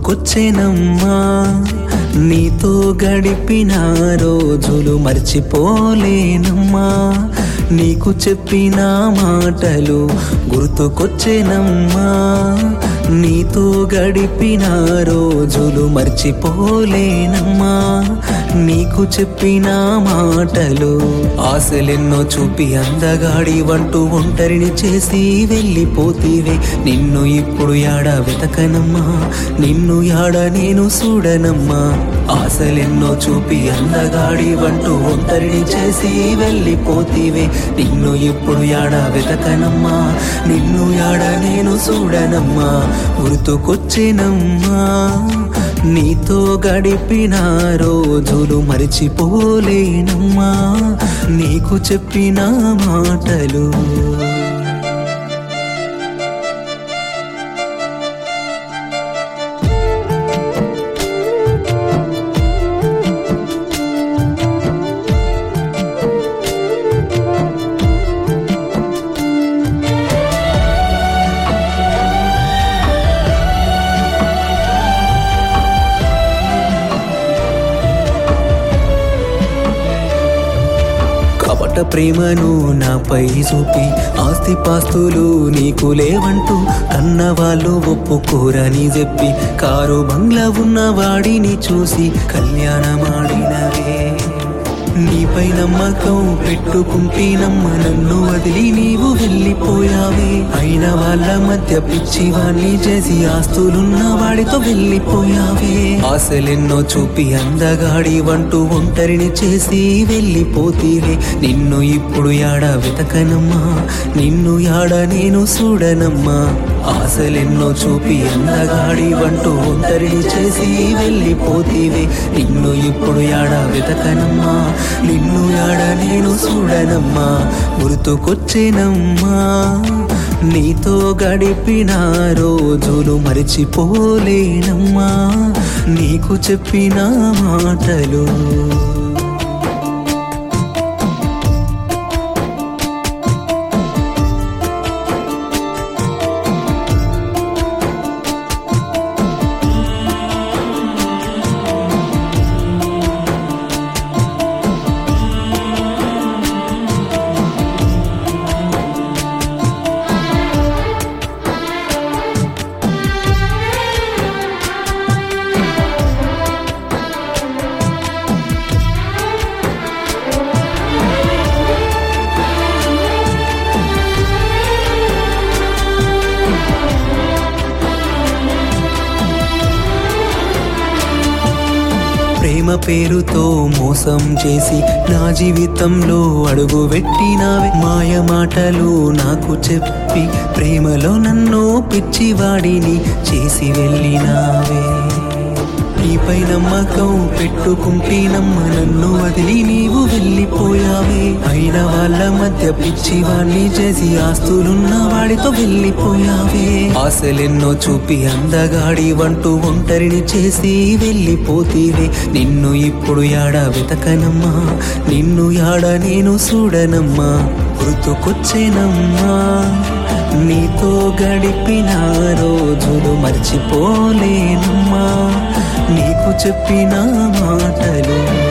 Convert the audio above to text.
గుర్తుకొచ్చేనమ్మా నీతో గడిపిన రోజులు మర్చిపోలేనమ్మా నీకు చెప్పిన మాటలు గుర్తుకొచ్చేనమ్మా నీతో గడిపిన రోజులు మర్చిపోలేనమ్మా నీకు చెప్పిన మాటలు ఆశలెన్నో చూపి అందగాడి వంటూ ఒంటరిని చేసి వెళ్ళిపోతీవే నిన్ను ఇప్పుడు యాడ వెతకనమ్మా నిన్ను యాడ నేను చూడనమ్మా ఆశలెన్నో చూపి అందగాడి వంటూ ఒంటరిని చేసి వెళ్ళిపోతీవే నిన్ను ఇప్పుడు యాడ వెతకనమ్మా నిన్ను యాడ నేను చూడనమ్మా గుర్తుకొచ్చేనమ్మా నీతో గడిపిన రోజులు మరిచిపోలేనమ్మా నీకు చెప్పిన మాటలు కపట ప్రేమను నాపై చూపి ఆస్తిపాస్తులు నీకు లేవంటూ కన్నవాళ్ళు ఒప్పుకోరని చెప్పి కారు బంగ్లా ఉన్న వాడిని చూసి కళ్యాణమాడినవే నీపై నమ్మకం పెట్టుకుంటేనమ్మ నన్ను వదిలి నీవు వెళ్ళిపోయావే అయిన వాళ్ళ మధ్య పిచ్చివాణ్ణి చేసి ఆస్తులున్న వాడితో వెళ్ళిపోయావే ఆశలెన్నో చూపి అందగాడి వంటూ ఒంటరిని చేసి వెళ్ళిపోతీవే నిన్ను ఇప్పుడు యాడ వెతకనమ్మా నిన్ను యాడ నేను చూడనమ్మా ఆశలెన్నో చూపి అందగాడి వంటూ ఒంటరిని చేసి వెళ్ళిపోతీవే నిన్ను ఇప్పుడు యాడ వెతకనమ్మా నిన్ను యాడ నేను చూడనమ్మా గుర్తుకొచ్చేనమ్మా నీతో గడిపిన రోజులు మరిచిపోలేనమ్మా నీకు చెప్పిన మాటలు ప్రేమ పేరుతో మోసం చేసి నా జీవితంలో అడుగు పెట్టినావే మాయ మాటలు నాకు చెప్పి ప్రేమలో నన్ను పిచ్చివాడిని చేసి వెళ్ళినావే నీపై నమ్మకం పెట్టుకుంటేనమ్మ నన్ను వదిలి నీవు వెళ్ళిపోయావే అయిన వాళ్ళ మధ్య పిచ్చివాణ్ణి చేసి ఆస్తులున్న వాడితో వెళ్ళిపోయావే ఆశలెన్నో చూపి అందగాడి వంటూ ఒంటరిని చేసి వెళ్ళిపోతీవే నిన్ను ఇప్పుడు యాడ వెతకనమ్మా నిన్ను యాడ నేను చూడనమ్మా గుర్తుకొచ్చేనమ్మా నీతో గడిపిన రోజులు మర్చిపోలేనమ్మా నీకు చెప్పిన మాటలు